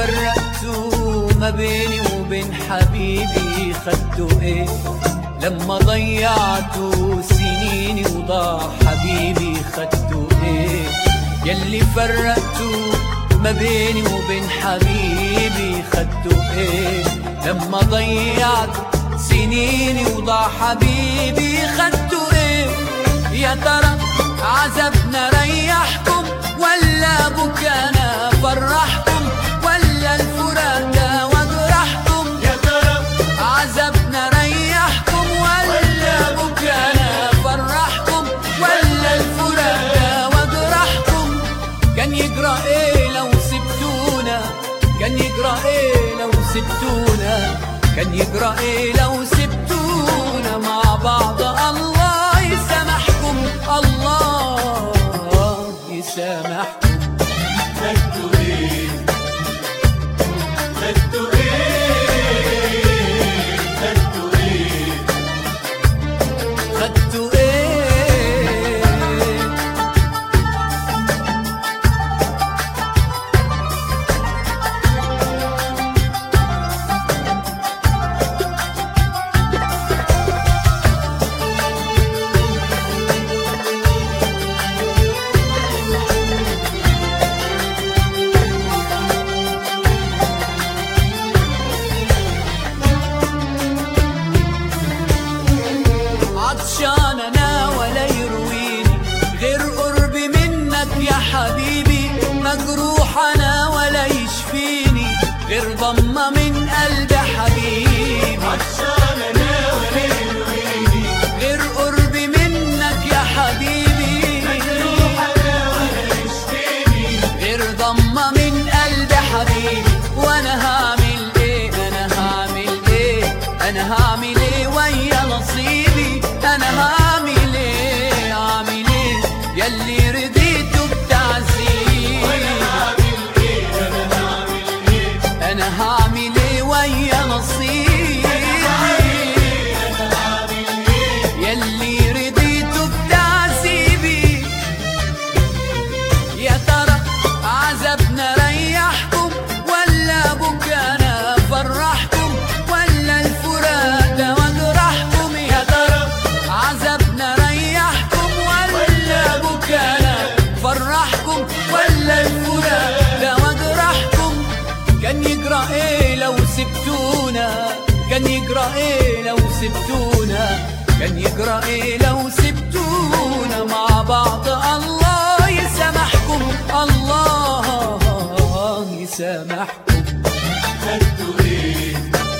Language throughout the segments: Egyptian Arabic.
فرقتوا ما بيني وبين حبيبي خدتوا ايه لما ضيعتوا سنيني وضاع حبيبي خدتوا ايه يلي فرقتوا ما بيني وبين حبيبي خدتوا ايه لما ضيعت سنيني وضاع حبيبي خدتوا ايه يا ترى عذبنا ريحكم ولا بكانا فرحكم ولا الفراق ده وجرحكم يا ترى عذبنا ريحكم ولا بكانا فرحكم ولا الفراق ده وجرحكم كان يجرى ايه لو سبتونا كان يجرى ايه لو سبتونا كان يجرى ايه لو سبتونا مع بعض الله يسامحكم الله يسامحكم خدتوا ايه خدتوا ايه خدتوا ايه خدتوا ايه عطشان انا ولا يرويني غير قربي منك يا حبيبي مجروح انا ولا يشفيني غير ضمة من قلب حبيبي عطشان انا ولا يرويني غير قربي منك يا حبيبي مجروح انا ولا يشفيني غير ضمة من قلب حبيبي وانا هعمل ايه انا هعمل ايه انا هعمل ايه ويا نصيبي انا هعمل ايه هعمل ايه يلي رضيته بتعذيبي هعمل ايه انا هعمل ايه انا هعمل ايه ويا نصيبي انا هعمل ايه يلي رضيته بتعذيبي يا ترى عذبنا ريحكم ولا بكانا فرحكم ولا الفراق ده وجرحكم يا ترى عذبنا ريحكم ولا بكانا فرحكم ولا الفراق ده وجرحكم كان يجرى ايه لو سبتونا كان يجرى ايه لو سبتونا كان يجرى ايه لو سبتونا مع بعض الله يسامحكم الله يسامحكم خدتوا ايه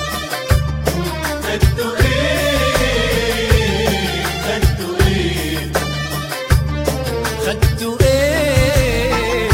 خدتوا ايه خدتوا ايه خدتوا ايه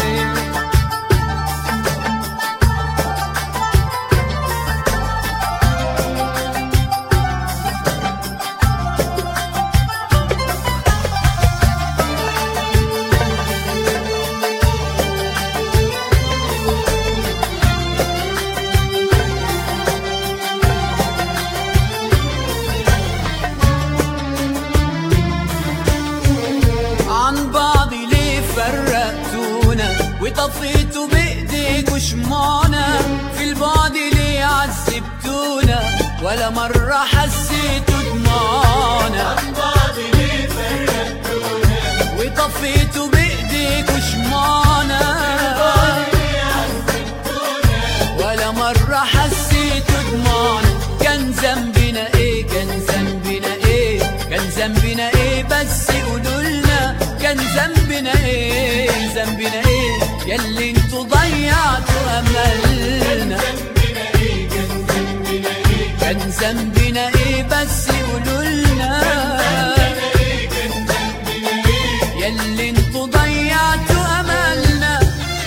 عن بعض ليه فرقتونا وطفيتوا بايديكوا شمعنا في البعد ليه عذبتونا ولا مرة حسيتوا دموعنا عن بعض ليه فرقتونا وطفيتوا بايديكوا شمعنا ليه عذبتونا ولا مرة حسيتوا دموعنا كان ذنبنا ايه كان ذنبنا ايه كان ذنبنا ايه بس قولولنا كان ذنبنا ايه ذنبنا ايه ياللي انتوا ضيعتوا املنا ذنبنا ايه كان ذنبنا ايه كان ذنبنا ايه بس قولولنا ذنبنا ايه كان ذنبنا ايه ياللي انتوا ضيعتوا املنا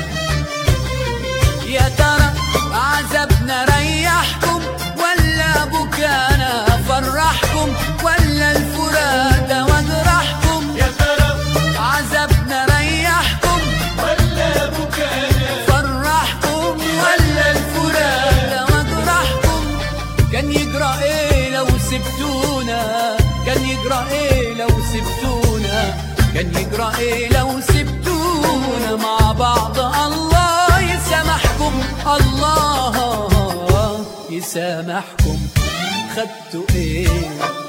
يا ترى عذبنا ريحكم ولا بكانا فرحكم ولا الفراق ده وجرحكم يا ترى عذبنا ريحكم ولا بكانا فرحكم ولا الفراق ده وجرحكم كان يجرى ايه لو سبتونا كان يجرى ايه لو سبتونا كان يجرى ايه لو سبتونا مع بعض الله يسامحكم الله يسامحكم خدتوا ايه